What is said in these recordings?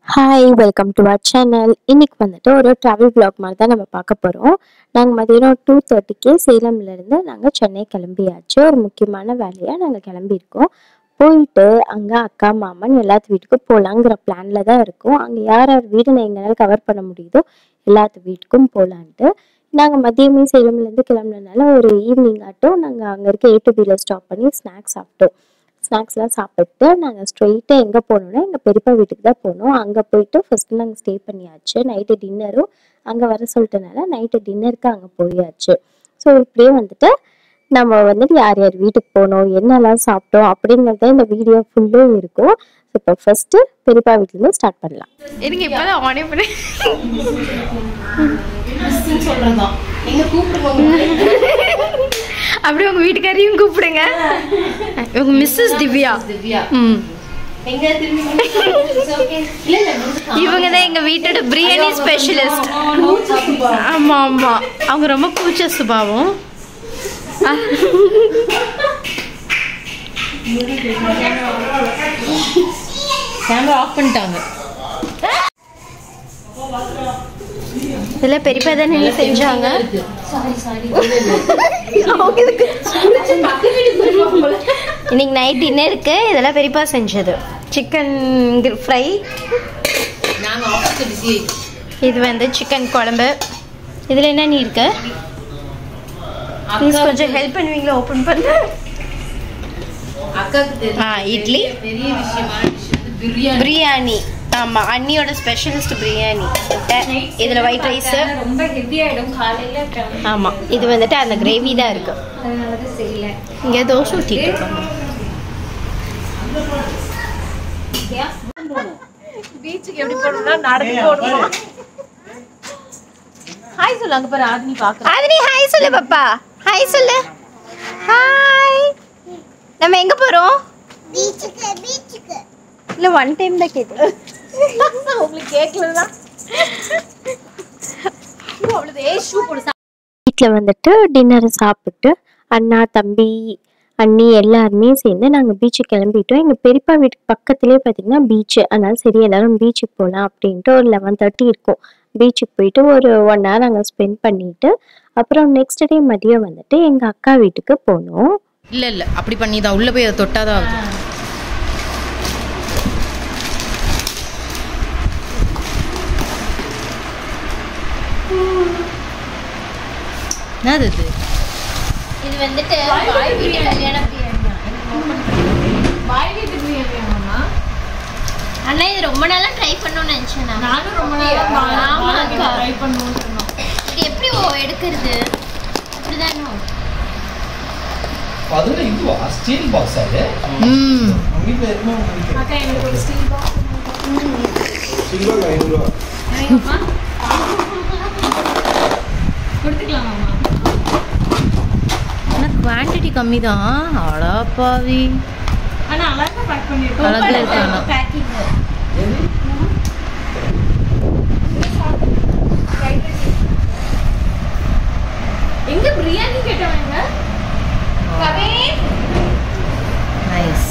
Hi welcome to our channel இன்னைக்கு வந்துட்டு ஒரு ட்ராவல் vlog மாதிரி தான் நம்ம பார்க்க போகிறோம் நாங்கள் மதியானம் டூ தேர்ட்டிக்கு சேலம்லேருந்து நாங்கள் சென்னை கிளம்பியாச்சு ஒரு முக்கியமான வேலையாக நாங்கள் கிளம்பியிருக்கோம் போயிட்டு அங்கே அக்கா மாமன் எல்லாத்து வீட்டுக்கும் போகலாங்கிற பிளானில் தான் இருக்கோம் அங்கே யார் யார் வீடு நான் எங்களால் கவர் பண்ண முடியுதோ எல்லாத்து வீட்டுக்கும் போகலான்ட்டு நாங்கள் மதியமே சேலம்லேருந்து கிளம்புனதுனால ஒரு ஈவினிங் ஆட்டும் நாங்கள் அங்கே இருக்க ஏ டு பியில் ஸ்டாப் பண்ணி ஸ்நாக்ஸ் சாப்பிட்டோம் ஸ்நாக்ஸ்லாம் சாப்பிட்டு நாங்கள் ஸ்ட்ரெயிட்டாக எங்கே போனோம்னா எங்கள் பெரியப்பா வீட்டுக்கு தான் போனோம் அங்கே போயிட்டு ஃபஸ்ட்டு நாங்கள் ஸ்டே பண்ணியாச்சு நைட்டு டின்னரும் அங்கே வர சொல்லிட்டனால நைட்டு டின்னருக்கு அங்கே போயாச்சு ஸோ இப்படியே வந்துட்டு நம்ம வந்துட்டு யார் யார் வீட்டுக்கு போனோம் என்னெல்லாம் சாப்பிட்டோம் அப்படிங்கிறத இந்த வீடியோ ஃபுல்லும் இருக்கும் இப்போ ஃபஸ்ட்டு பெரியப்பா வீட்டிலேருந்து ஸ்டார்ட் பண்ணலாம் எனக்கு இப்பதான் ஆனே பண்ணி சொல்றதுதான் எங்க கூப்பிடுவோம் அப்படியே உங்க வீட்டுக்காரையும் கூப்பிடுங்க இவங்க மிஸ்ஸஸ் திவ்யா திவ்யா ம் எங்க திரும்பி ஓகே இல்ல இல்ல முடிஞ்சுக்கலாம். இவங்க தான் எங்க வீட்டோட பிரியாணி ஸ்பெஷலிஸ்ட் ஆமா ஆமா அவங்க ரொம்ப கூச்ச சுபாவம் கேமரா ஆஃப் பண்ணிட்டாங்க இதுல பெரியப்பா தானே என்ன செஞ்சாங்க சாரி சாரி இன்னைக்கு நைட் டின்னருக்கு இதெல்லாம் பெரியப்பா செஞ்சது சிக்கன் ஃப்ரை நாங்க ஆஃபீஸ் பிஸி இது வந்து சிக்கன் குழம்பு இதுல என்ன நீ இருக்கு ப்ளீஸ் கொஞ்சம் ஹெல்ப் பண்ணுவீங்களா ஓப்பன் பண்ண அக்காக்கு தெரியும் ஆ, இட்லி. பெரிய விஷயமான விஷயம் வந்து பிரியாணி பிரியாணி ஆமா அண்ணியோட ஸ்பெஷலிஸ்ட் பிரியாணி முட்டை இதுல ஒயிட் ரைஸ் ரொம்ப ஹெவி ஆயிடும் காலையில ஆமா இது வந்துட்டு அந்த கிரேவி தான் இருக்கு அதனாலதான் செய்யல இங்க தோசை ஊத்திட்டு இருக்காங்க பீச்சுக்கு எப்படி போகணும்னா நடந்து போகணுமா ஹாய் சொல்லு அங்க பாரு ஆதினி பாக்குறேன் ஆதினி ஹாய் சொல்லு பாப்பா ஹாய் சொல்லு ஹாய் நம்ம எங்க போறோம் இல்ல ஒன் டைம் தான் கேட்டேன் உங்களுக்கு கேட்கலதான் அவ்வளவு ஏ ஷூ போடு வீட்டில் வந்துட்டு டின்னர் சாப்பிட்டு அண்ணா தம்பி அண்ணி எல்லாருமே சேர்ந்து நாங்கள் பீச்சுக்கு கிளம்பிட்டோம் எங்கள் பெரியப்பா வீட்டுக்கு பக்கத்துலேயே பார்த்தீங்கன்னா பீச்சு அதனால சரி எல்லாரும் பீச்சுக்கு போகலாம் அப்படின்ட்டு ஒரு லெவன் தேர்ட்டி இருக்கும் பீச்சுக்கு போயிட்டு ஒரு ஒன் ஹவர் அங்கே ஸ்பெண்ட் பண்ணிட்டு அப்புறம் நெக்ஸ்ட் டே மதியம் வந்துட்டு எங்கள் அக்கா வீட்டுக்கு போனோம் இல்ல இல்ல அப்படி பண்ணி தான் உள்ள போய் அதை தொட்டாதான் ஆகுது என்னது இது இது வந்துட்டு பாய் வீட்டு கல்யாண பிரியாணி பாய் வீட்டு பிரியாணி வேணுமா அண்ணா இது ரொம்ப நாளா ட்ரை பண்ணணும்னு நினைச்சேன் நான் நானும் ரொம்ப நேரம் ஆமா அக்கா. ட்ரை பண்ணுவோம்னு சொன்னோம் இது எப்படி ஓ எடுக்கிறது அப்படிதானோ ಅದನ್ನ ಇದು ಸ್ಟೀಲ್ ಬಾಕ್ಸ್ ಅದು ம் வீட்டில் எதுவுமே உங்களுக்கு அக்கா எனக்கு ஒரு ஸ்டீல் பாக்ஸ் சில்வர் ஐநூறுரூவா கொடுத்துக்கலாமாம்மா ஆனா குவான்டிட்டி கம்மி தான் அடாப்பாவி ஆனா அழகா பேக் பண்ணிருக்கோம் அழகா இருக்கு ஆனா. பேக்கிங் எங்க பிரியாணி கேட்டவங்க கவின் நைஸ்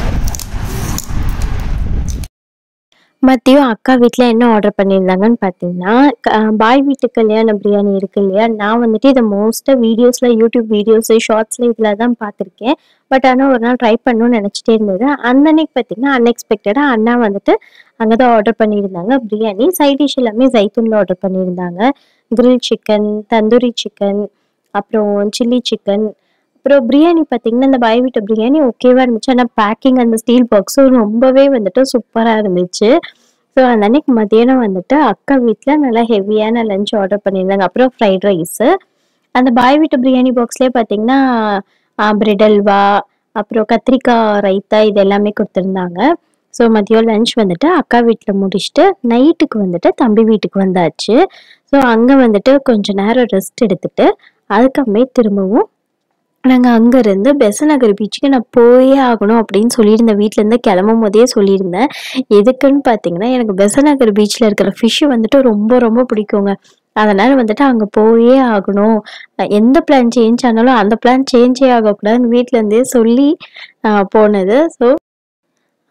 மதியம் அக்கா வீட்டில் என்ன ஆர்டர் பண்ணியிருந்தாங்கன்னு பார்த்தீங்கன்னா க- பாய் வீட்டு கல்யாண பிரியாணி இருக்கு இல்லையா நான் வந்துட்டு இதை மோஸ்ட்டாக வீடியோஸில் யூடியூப் வீடியோஸ் ஷார்ட்ஸில் இதில் தான் பார்த்துருக்கேன் பட் ஆனால் ஒரு நாள் ட்ரை பண்ணணும்னு நினச்சிட்டே இருந்தது அந்த அன்னைக்கு பார்த்தீங்கன்னா அன்எக்ஸ்பெக்டடாக அண்ணா வந்துட்டு அங்கே தான் ஆர்டர் பண்ணியிருந்தாங்க பிரியாணி சைட் டிஷ் எல்லாமே ஜைத்தூனில் ஆர்டர் பண்ணியிருந்தாங்க கிரில் சிக்கன் தந்தூரி சிக்கன் அப்புறம் சில்லி சிக்கன் அப்புறம் பிரியாணி பார்த்தீங்கன்னா இந்த பாய் வீட்டு பிரியாணி ஓகேவா இருந்துச்சு ஆனால் பேக்கிங் அந்த ஸ்டீல் பாக்ஸும் ரொம்பவே வந்துட்டு சூப்பராக இருந்துச்சு ஸோ அந்த அன்னைக்கு மதியானம் வந்துட்டு அக்கா வீட்டில் நல்லா ஹெவியான லஞ்ச் ஆர்டர் பண்ணியிருந்தாங்க அப்புறம் ஃப்ரைட் ரைஸு அந்த பாய் வீட்டு பிரியாணி பாக்ஸ்லேயே பார்த்தீங்கன்னா பிரெட் அல்வா அப்புறம் கத்திரிக்காய் ரைத்தா இது எல்லாமே கொடுத்துருந்தாங்க ஸோ மதியம் லஞ்ச் வந்துட்டு அக்கா வீட்டில் முடிச்சுட்டு நைட்டுக்கு வந்துட்டு தம்பி வீட்டுக்கு வந்தாச்சு ஸோ அங்கே வந்துட்டு கொஞ்ச நேரம் ரெஸ்ட் எடுத்துட்டு அதுக்கப்புறமே திரும்பவும் நாங்கள் அங்கேருந்து பெசநகர் பீச்சுக்கு நான் போயே ஆகணும் அப்படின்னு சொல்லியிருந்தேன் வீட்டிலேருந்து கிளம்பும் போதே சொல்லியிருந்தேன் எதுக்குன்னு பார்த்தீங்கன்னா எனக்கு பெசநகர் பீச்சில் இருக்கிற ஃபிஷ்ஷு வந்துட்டு ரொம்ப ரொம்ப பிடிக்குங்க அதனால் வந்துட்டு அங்கே போயே ஆகணும் அஹ் எந்த பிளான் சேஞ்ச் ஆனாலும் அந்த பிளான் சேஞ்சே ஆகக்கூடாதுன்னு வீட்டிலேருந்தே சொல்லி ஆஹ் போனது ஸோ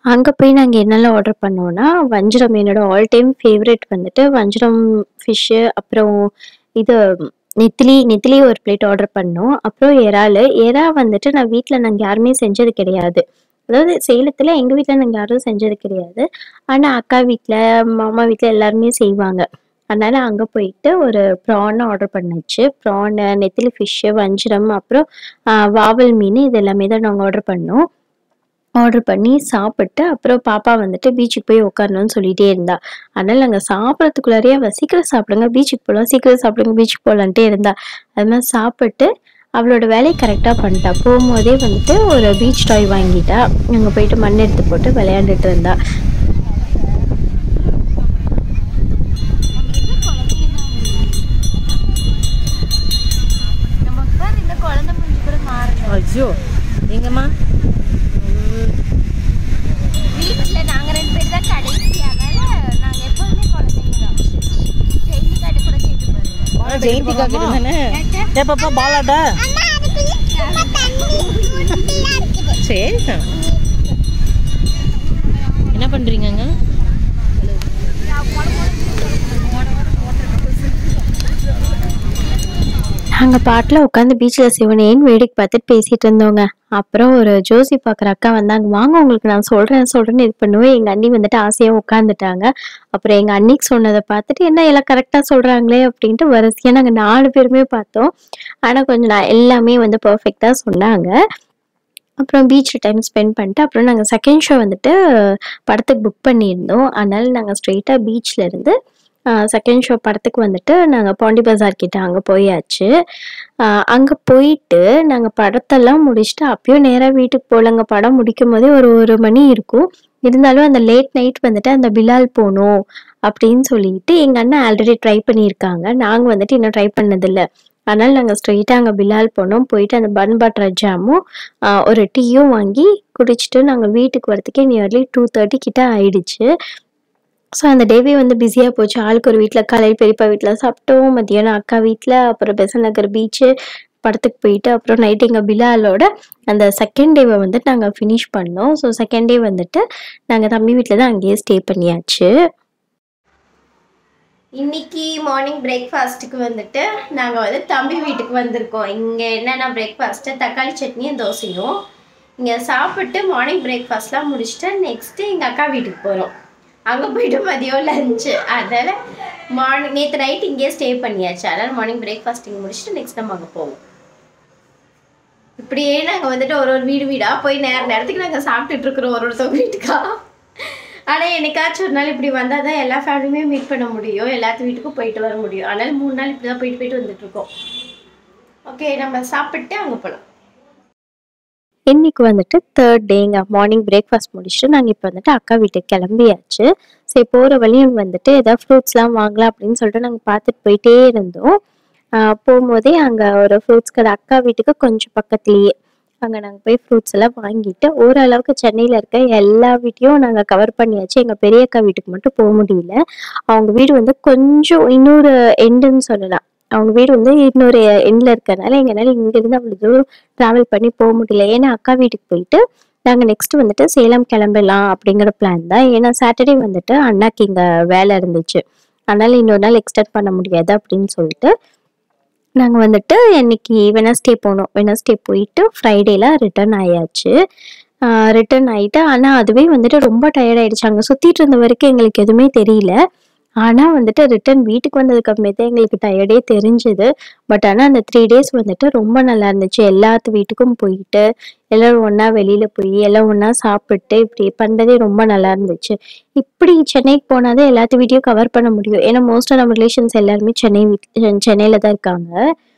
அங்கே போய் நாங்கள் என்னெல்லாம் ஆர்டர் பண்ணோன்னா வஞ்சரம் என்னோட ஆல் டைம் ஃபேவரட் வந்துட்டு வஞ்சரம் ஃபிஷ்ஷு அப்புறம் இது நெத்திலி நெத்திலி ஒரு பிளேட் ஆர்டர் பண்ணோம் அப்புறம் இறால் எறா வந்துட்டு நான் வீட்டில் நாங்கள் யாருமே செஞ்சது கிடையாது அதாவது சேலத்தில் எங்கள் வீட்டில் நாங்கள் யாரும் செஞ்சது கிடையாது ஆனால் அக்கா வீட்டில் மாமா வீட்டில் எல்லாருமே செய்வாங்க அதனால அங்கே போயிட்டு ஒரு ப்ரான் ஆர்டர் பண்ணுச்சு ப்ரானு நெத்திலி ஃபிஷ்ஷு வஞ்சரம் அப்புறம் ஆஹ், வாவல் மீன் இது எல்லாமே தான் நாங்கள் ஆர்டர் பண்ணோம் ஆர்டர் பண்ணி சாப்பிட்டு அப்புறம் பாப்பா வந்துட்டு பீச்சுக்கு போய் உட்காரணும்னு சொல்லிட்டே இருந்தா அதனால நாங்கள் சாப்பிட்றதுக்குள்ளாரியே அவள் சீக்கிரம் சாப்பிடுங்க பீச்சுக்கு போகலாம் சீக்கிரம் சாப்பிடுங்க பீச்சுக்கு போகலான்ட்டே இருந்தா அது மாதிரி சாப்பிட்டு அவளோட வேலையை கரெக்டாக பண்ணிட்டா போகும்போதே வந்துட்டு ஒரு பீச் டாய் வாங்கிட்டா அங்கே போயிட்டு மண் எடுத்து போட்டு விளையாண்டுட்டு இருந்தா ஐயோ எங்கம்மா வீட்டுல நாங்க ரெண்டு பேர் தான் கடைசி அதனால நாங்க எப்போதுமே குழந்தைங்க தான் ஜெயிலி காட்டு கூட கேட்டு பாருங்க ஜெயந்திகா கிட்ட தானே ஏ பாப்பா பாலாடா சரி தான். என்ன பண்றீங்கங்க நாங்கள் பாட்டில் உட்காந்து பீச்சில் சிவனேன்னு வேடிக்கை பார்த்துட்டு பேசிட்டு இருந்தோங்க அப்புறம் ஒரு ஜோசி பார்க்குற அக்கா வந்தாங்க வாங்க உங்களுக்கு நான் சொல்கிறேன் சொல்கிறேன்னு இது பண்ணுவேன் எங்கள் அண்ணி வந்துட்டு ஆசையாக உட்காந்துட்டாங்க அப்புறம் எங்கள் அன்னிக்கு சொன்னதை பார்த்துட்டு என்ன எல்லாம் கரெக்டாக சொல்கிறாங்களே அப்படின்ட்டு வரிசையாக நாங்கள் நாலு பேருமே பார்த்தோம் ஆனால் கொஞ்சம் நான் எல்லாமே வந்து பர்ஃபெக்டாக சொன்னாங்க அப்புறம் பீச்சில் டைம் ஸ்பெண்ட் பண்ணிட்டு அப்புறம் நாங்கள் செகண்ட் ஷோ வந்துட்டு படத்துக்கு புக் பண்ணியிருந்தோம் அதனால நாங்கள் ஸ்ட்ரெயிட்டாக பீச்சில் இருந்து செகண்ட் ஷோ படத்துக்கு வந்துட்டு நாங்கள் பாண்டி பஜார் கிட்ட அங்கே போயாச்சு அங்கே போயிட்டு நாங்கள் படத்தெல்லாம் முடிச்சுட்டு அப்பயும் நேராக வீட்டுக்கு போகலங்க படம் முடிக்கும் போதே ஒரு ஒரு மணி இருக்கும் இருந்தாலும் அந்த லேட் நைட் வந்துட்டு அந்த பிலால் போகணும் அப்படின்னு சொல்லிட்டு எங்கள் அண்ணன் ஆல்ரெடி ட்ரை பண்ணியிருக்காங்க நாங்கள் வந்துட்டு இன்னும் ட்ரை பண்ணதில்லை அதனால நாங்கள் ஸ்ட்ரெயிட்டாக அங்கே பிலால் போனோம் போயிட்டு அந்த பன் பட்டர் ஜாமும் ஆஹ் ஒரு டீயும் வாங்கி குடிச்சிட்டு நாங்கள் வீட்டுக்கு வரதுக்கே நியர்லி டூ தேர்ட்டி கிட்ட ஆயிடுச்சு ஸோ அந்த டேவே வந்து பிஸியாக போச்சு ஆளுக்கு ஒரு வீட்டில் காலையில் பெரியப்பா வீட்டில் சாப்பிட்டோம் மத்தியானம் அக்கா வீட்டில் அப்புறம் பெசன் நகர் பீச்சு படத்துக்கு போயிட்டு அப்புறம் நைட் எங்கள் பிலாலோட அந்த செகண்ட் டேவை வந்துட்டு நாங்கள் ஃபினிஷ் பண்ணோம் ஸோ செகண்ட் டே வந்துட்டு நாங்கள் தம்பி வீட்டில் தான் அங்கேயே ஸ்டே பண்ணியாச்சு இன்னைக்கு மார்னிங் பிரேக்ஃபாஸ்ட்டுக்கு வந்துட்டு நாங்கள் வந்து தம்பி வீட்டுக்கு வந்திருக்கோம் இங்கே என்னென்ன பிரேக்ஃபாஸ்ட்டு தக்காளி சட்னியும் தோசையும் இங்கே சாப்பிட்டு மார்னிங் பிரேக்ஃபாஸ்ட்லாம் முடிச்சுட்டு நெக்ஸ்ட்டு எங்கள் அக்கா வீட்டுக்கு போகிறோம் அங்கே போயிட்டு மதியம் லஞ்சு அதனால் மார்னிங் நேற்று நைட் இங்கேயே ஸ்டே பண்ணியாச்சு அதனால் மார்னிங் பிரேக்ஃபாஸ்ட் இங்கே முடிச்சுட்டு நெக்ஸ்ட் நம்ம அங்கே போவோம் இப்படியே நாங்கள் வந்துட்டு ஒரு ஒரு வீடு வீடாக போய் நேர நேரத்துக்கு நாங்கள் சாப்பிட்டுட்டு இருக்கிறோம் ஒரு ஒருத்தவங்க வீட்டுக்கா ஆனால் என்னைக்காச்சும் ஒரு நாள் இப்படி வந்தால் தான் எல்லா ஃபேமிலியுமே மீட் பண்ண முடியும் எல்லாத்து வீட்டுக்கும் போயிட்டு வர முடியும் அதனால மூணு நாள் இப்படி தான் போயிட்டு போயிட்டு வந்துட்டு இருக்கோம் ஓகே நம்ம சாப்பிட்டு அங்கே போகலாம் இன்னைக்கு வந்துட்டு தேர்ட் டேங்க மார்னிங் பிரேக்ஃபாஸ்ட் முடிச்சுட்டு நாங்கள் இப்போ வந்துட்டு அக்கா வீட்டுக்கு கிளம்பியாச்சு சரி போகிற வழியும் வந்துட்டு ஏதாவது ஃப்ரூட்ஸ்லாம் வாங்கலாம் அப்படின்னு சொல்லிட்டு நாங்கள் பார்த்துட்டு போயிட்டே இருந்தோம் ஆஹ் போகும்போதே அங்கே ஒரு ஃப்ரூட்ஸ் கடை அக்கா வீட்டுக்கு கொஞ்சம் பக்கத்துலேயே அங்கே நாங்கள் போய் ஃப்ரூட்ஸ் எல்லாம் வாங்கிட்டு ஓரளவுக்கு சென்னையில் இருக்க எல்லா வீட்டையும் நாங்கள் கவர் பண்ணியாச்சு எங்கள் பெரிய அக்கா வீட்டுக்கு மட்டும் போக முடியல அவங்க வீடு வந்து கொஞ்சம் இன்னொரு எண்டுன்னு சொல்லலாம் அவங்க வீடு வந்து இன்னொரு எண்டில் இருக்கறனால எங்களால் இங்கேருந்து அவ்வளோ தூரம் ட்ராவல் பண்ணி போக முடியல ஏன்னா அக்கா வீட்டுக்கு போயிட்டு நாங்கள் நெக்ஸ்ட் வந்துட்டு சேலம் கிளம்பலாம் அப்படிங்கிற பிளான் தான் ஏன்னா சாட்டர்டே வந்துட்டு அண்ணாக்கு இங்கே வேலை இருந்துச்சு அதனால இன்னொரு நாள் எக்ஸ்டெண்ட் பண்ண முடியாது அப்படின்னு சொல்லிட்டு நாங்கள் வந்துட்டு இன்னைக்கு வெனஸ்டே போனோம் வெனஸ்டே போயிட்டு ஃப்ரைடேல ரிட்டர்ன் ஆயாச்சு ரிட்டர்ன் ஆயிட்டு ஆனால் அதுவே வந்துட்டு ரொம்ப டயர்ட் ஆயிடுச்சு அங்கே சுற்றிட்டு இருந்த வரைக்கும் எங்களுக்கு எதுவுமே தெரியல ஆனால் வந்துட்டு ரிட்டர்ன் வீட்டுக்கு வந்ததுக்கு அப்புறமே தான் எங்களுக்கு டயர்டே தெரிஞ்சுது பட் ஆனால் அந்த த்ரீ டேஸ் வந்துட்டு ரொம்ப நல்லா இருந்துச்சு எல்லாத்து வீட்டுக்கும் போயிட்டு எல்லாரும் ஒன்றா வெளியில் போய் எல்லாம் ஒன்றா சாப்பிட்டு இப்படி பண்ணுறதே ரொம்ப நல்லா இருந்துச்சு இப்படி சென்னைக்கு போனால் தான் எல்லாத்து வீட்டையும் கவர் பண்ண முடியும் ஏன்னா மோஸ்ட்டாக நம்ம ரிலேஷன்ஸ் எல்லாருமே சென்னை வீட் சென்னையில் தான் இருக்காங்க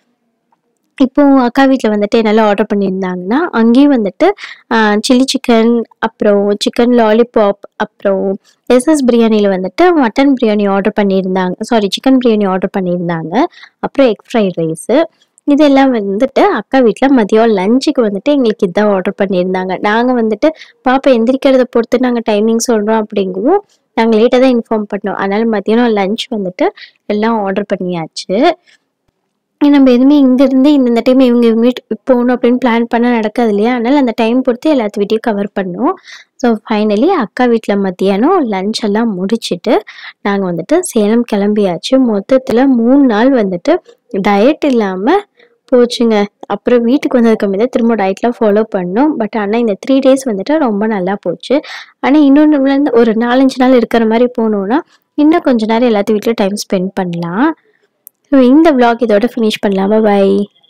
இப்போ அக்கா வீட்டில் வந்துட்டு என்னெல்லாம் ஆர்டர் பண்ணியிருந்தாங்கன்னா அங்கேயும் வந்துட்டு சில்லி சிக்கன் அப்புறம் சிக்கன் லாலிபாப் அப்புறம் எஸ்எஸ் பிரியாணியில் வந்துட்டு மட்டன் பிரியாணி ஆர்டர் பண்ணியிருந்தாங்க சாரி சிக்கன் பிரியாணி ஆர்டர் பண்ணியிருந்தாங்க அப்புறம் எக் ஃப்ரைட் ரைஸு இதெல்லாம் வந்துட்டு அக்கா வீட்டில் மதியம் லஞ்சுக்கு வந்துட்டு எங்களுக்கு இதான் ஆர்டர் பண்ணியிருந்தாங்க நாங்கள் வந்துட்டு பாப்பா எந்திரிக்கிறத பொறுத்து நாங்கள் டைமிங் சொல்கிறோம் அப்படிங்கவும் நாங்கள் லேட்டாக தான் இன்ஃபார்ம் பண்ணோம் அதனால மதியானம் லஞ்ச் வந்துட்டு எல்லாம் ஆர்டர் பண்ணியாச்சு நம்ம எதுவுமே இங்கேருந்து இந்த டைம் இவங்க இவங்க வீட்டுக்கு போகணும் அப்படின்னு பிளான் பண்ண நடக்காது இல்லையா அதனால அந்த டைம் பொறுத்து எல்லாத்து வீட்டையும் கவர் பண்ணோம் ஸோ ஸோ ஃபைனலி அக்கா வீட்டில் மத்தியானம் லஞ்ச் எல்லாம் முடிச்சிட்டு நாங்கள் வந்துட்டு சேலம் கிளம்பியாச்சு மொத்தத்தில் மூணு நாள் வந்துட்டு டயட் இல்லாமல் போச்சுங்க அப்புறம் வீட்டுக்கு வந்ததுக்கு தான் திரும்ப டயட்லாம் ஃபாலோ பண்ணோம் பட் ஆனால் இந்த த்ரீ டேஸ் வந்துட்டு ரொம்ப நல்லா போச்சு ஆனால் இன்னொன்று ஒரு நாலஞ்சு நாள் இருக்கிற மாதிரி போனோம்னா இன்னும் கொஞ்ச நேரம் எல்லாத்து வீட்லையும் டைம் ஸ்பெண்ட் பண்ணலாம் ஸோ இந்த vlog இதோட ஃபினிஷ் பண்ணலாமா பை